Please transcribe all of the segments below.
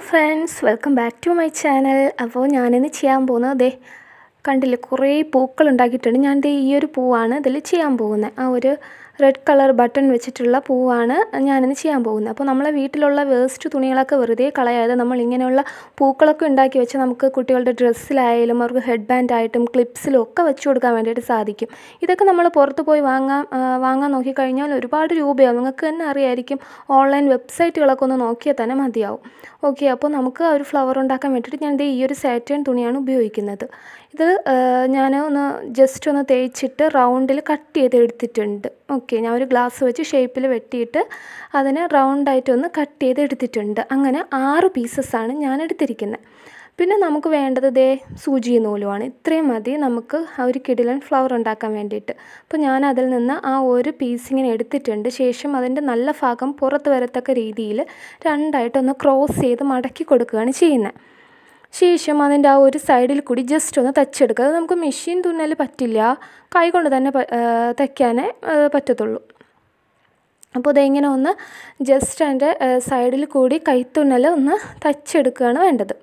friends welcome back to my channel അപ്പോൾ ഞാനിന്ന് ചെയ്യാൻ പോകുന്നത് ദേ കണ്ടില്ലേ കുറേ പൂക്കൾ ഉണ്ടാക്കിയിട്ടുണ്ട് ഞാൻ ദേ ഈ ഒരു പൂവാണ് ഇതിൽ ചെയ്യാൻ പോകുന്നത് ആ ഒരു റെഡ് കളർ ബട്ടൺ വെച്ചിട്ടുള്ള പൂവാണ് ഞാനിന്ന് ചെയ്യാൻ പോകുന്നത് അപ്പോൾ നമ്മളെ വീട്ടിലുള്ള വേസ്റ്റ് തുണികളൊക്കെ വെറുതെ കളയാതെ നമ്മൾ ഇങ്ങനെയുള്ള പൂക്കളൊക്കെ ഉണ്ടാക്കി വെച്ച് നമുക്ക് കുട്ടികളുടെ ഡ്രസ്സിലായാലും അവർക്ക് ഹെഡ് ബാൻഡ് ആയിട്ടും ക്ലിപ്സിലും ഒക്കെ വെച്ച് കൊടുക്കാൻ വേണ്ടിയിട്ട് സാധിക്കും ഇതൊക്കെ നമ്മൾ പുറത്ത് പോയി വാങ്ങാൻ ആ, വാങ്ങാൻ നോക്കിക്കഴിഞ്ഞാൽ ഒരുപാട് രൂപയാവും നിങ്ങൾക്ക് തന്നെ അറിയായിരിക്കും ഓൺലൈൻ വെബ്സൈറ്റുകളൊക്കെ ഒന്ന് നോക്കിയാൽ തന്നെ മതിയാവും ഓക്കെ അപ്പോൾ നമുക്ക് ആ ഒരു ഫ്ലവർ ഉണ്ടാക്കാൻ വേണ്ടിയിട്ട് ഞാൻ ദേ ഈ ഒരു സാറ്റേൺ തുണിയാണ് ഉപയോഗിക്കുന്നത് ഇത് ഞാൻ ഒന്ന് ജസ്റ്റ് ഒന്ന് തേച്ചിട്ട് റൗണ്ടിൽ കട്ട് ചെയ്ത് എടുത്തിട്ടുണ്ട് ഓക്കെ ഞാൻ ഒരു ഗ്ലാസ് വെച്ച് ഷേപ്പിൽ വെട്ടിയിട്ട് അതിനെ റൗണ്ടായിട്ട് ഒന്ന് കട്ട് ചെയ്ത് എടുത്തിട്ടുണ്ട് അങ്ങനെ ആറ് പീസസ്സാണ് ഞാൻ എടുത്തിരിക്കുന്നത് പിന്നെ നമുക്ക് വേണ്ടത് ദേ സൂചി നൂലുമാണ് ഇത്രയും മതി നമുക്ക് ആ ഒരു കിടിലൻ ഫ്ലവർ ഉണ്ടാക്കാൻ വേണ്ടിയിട്ട് അപ്പോൾ ഞാൻ അതിൽ നിന്ന് ആ ഒരു പീസ് ഇങ്ങനെ എടുത്തിട്ടുണ്ട് ശേഷം അതിൻ്റെ നല്ല ഭാഗം പുറത്ത് വരത്തക്ക രീതിയിൽ രണ്ടായിട്ടൊന്ന് ക്രോസ് ചെയ്ത് മടക്കി കൊടുക്കുകയാണ് ചെയ്യുന്നത് ശേഷം അതിൻ്റെ ആ ഒരു സൈഡിൽ കൂടി ജസ്റ്റ് ഒന്ന് തച്ചെടുക്കുക അത് നമുക്ക് മെഷീൻ തുന്നൽ പറ്റില്ല കൈ കൊണ്ട് തന്നെ പ- ആ, തയ്ക്കാനേ ആ, പറ്റത്തുള്ളൂ അപ്പോൾ ഇതെങ്ങനെ ഒന്ന് ജസ്റ്റ് അതിൻ്റെ സൈഡിൽ കൂടി കൈത്തുന്നൽ ഒന്ന് തച്ചെടുക്കുകയാണ് വേണ്ടത്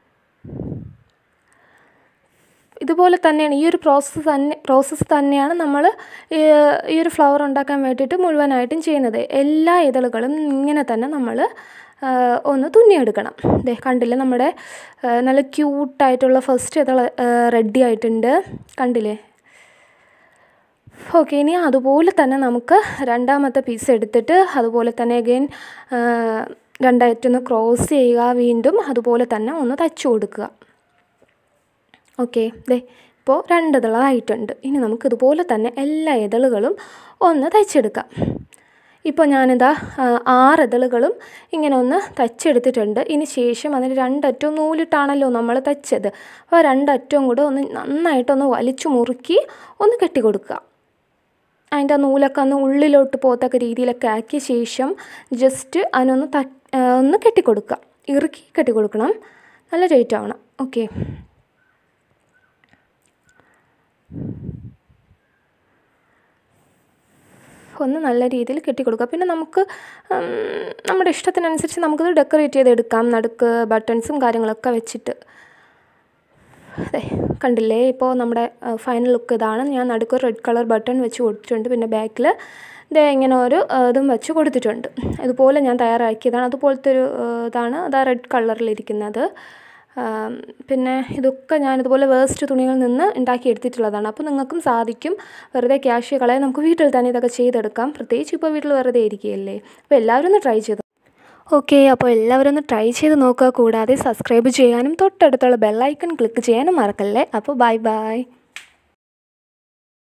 ഇതുപോലെ തന്നെയാണ് ഈ ഒരു പ്രോസസ്സ് തന്നെ പ്രോസസ്സ് തന്നെയാണ് നമ്മൾ ഈ ഒരു ഫ്ലവർ ഉണ്ടാക്കാൻ വേണ്ടിയിട്ട് മുഴുവനായിട്ടും ചെയ്യുന്നത് എല്ലാ ഇതളുകളും ഇങ്ങനെ തന്നെ നമ്മൾ ഒന്ന് തുന്നിയെടുക്കണം ദേ കണ്ടില്ലേ നമ്മുടെ ആ, നല്ല ക്യൂട്ടായിട്ടുള്ള ഫസ്റ്റ് ഇതൾ റെഡി ആയിട്ടുണ്ട് കണ്ടില്ലേ ഓക്കെ ഇനി അതുപോലെ തന്നെ നമുക്ക് രണ്ടാമത്തെ പീസ് എടുത്തിട്ട് അതുപോലെ തന്നെ അഗൈൻ രണ്ടായിട്ടൊന്ന് ക്രോസ് ചെയ്യുക വീണ്ടും അതുപോലെ തന്നെ ഒന്ന് തച്ചു കൊടുക്കുക ഓക്കെ ദേ ഇപ്പോൾ രണ്ട് ഇതളായിട്ടുണ്ട് ഇനി നമുക്ക് ഇതുപോലെ തന്നെ എല്ലാ ഇതളുകളും ഒന്ന് തയ്ച്ചെടുക്കാം ഇപ്പോൾ ഞാനിതാ ആ, ആറ് ഇതളുകളും ഇങ്ങനെ ഒന്ന് തച്ചെടുത്തിട്ടുണ്ട് ഇനി ശേഷം അതിന് രണ്ടറ്റവും നൂലിട്ടാണല്ലോ നമ്മൾ തച്ചത് അപ്പോൾ രണ്ടറ്റവും കൂടെ ഒന്ന് നന്നായിട്ടൊന്ന് വലിച്ചു മുറുക്കി ഒന്ന് കെട്ടി കൊടുക്കുക അതിൻ്റെ ആ നൂലൊക്കെ ഒന്ന് ഉള്ളിലോട്ട് പോകത്തക്ക രീതിയിലൊക്കെ ആക്കിയ ശേഷം ജസ്റ്റ് അതിനൊന്ന് ത ആ, ഒന്ന് കെട്ടിക്കൊടുക്കുക ഇറുക്കി കെട്ടിക്കൊടുക്കണം നല്ല ടൈറ്റ് ആവണം ഓക്കെ ഒന്ന് നല്ല രീതിയിൽ കെട്ടിക്കൊടുക്കുക പിന്നെ നമുക്ക് ഉം, നമ്മുടെ ഇഷ്ടത്തിനനുസരിച്ച് നമുക്കത് ഡെക്കറേറ്റ് ചെയ്തെടുക്കാം നടുക്ക് ബട്ടൺസും കാര്യങ്ങളൊക്കെ വെച്ചിട്ട് അതെ കണ്ടില്ലേ ഇപ്പോൾ നമ്മുടെ ഫൈനൽ ലുക്ക് ഇതാണ് ഞാൻ നടുക്ക് റെഡ് കളർ ബട്ടൺ വെച്ച് കൊടുത്തിട്ടുണ്ട് പിന്നെ ബാക്കിൽ ഇതേ ഇങ്ങനെ ഒരു ആ, ഇതും വെച്ച് കൊടുത്തിട്ടുണ്ട് ഇതുപോലെ ഞാൻ തയ്യാറാക്കിയതാണ് അതുപോലത്തെ ഒരു ആ, ഇതാണ് അതാ റെഡ് കളറിലിരിക്കുന്നത് ആം, പിന്നെ ഇതൊക്കെ ഞാൻ ഇതുപോലെ വേസ്റ്റ് തുണികളിൽ നിന്ന് ഉണ്ടാക്കിയെടുത്തിട്ടുള്ളതാണ് അപ്പോൾ നിങ്ങൾക്കും സാധിക്കും വെറുതെ ക്യാഷ് കളയാൻ നമുക്ക് വീട്ടിൽ തന്നെ ഇതൊക്കെ ചെയ്തെടുക്കാം പ്രത്യേകിച്ച് ഇപ്പോൾ വീട്ടിൽ വെറുതെ ഇരിക്കുകയല്ലേ അപ്പോൾ എല്ലാവരും ഒന്ന് ട്രൈ ചെയ്തു ഓക്കെ അപ്പോൾ എല്ലാവരും ഒന്ന് ട്രൈ ചെയ്ത് നോക്കുക കൂടാതെ സബ്സ്ക്രൈബ് ചെയ്യാനും തൊട്ടടുത്തുള്ള ബെല്ലൈക്കൺ ക്ലിക്ക് ചെയ്യാനും മറക്കല്ലേ അപ്പോൾ ബൈ ബൈ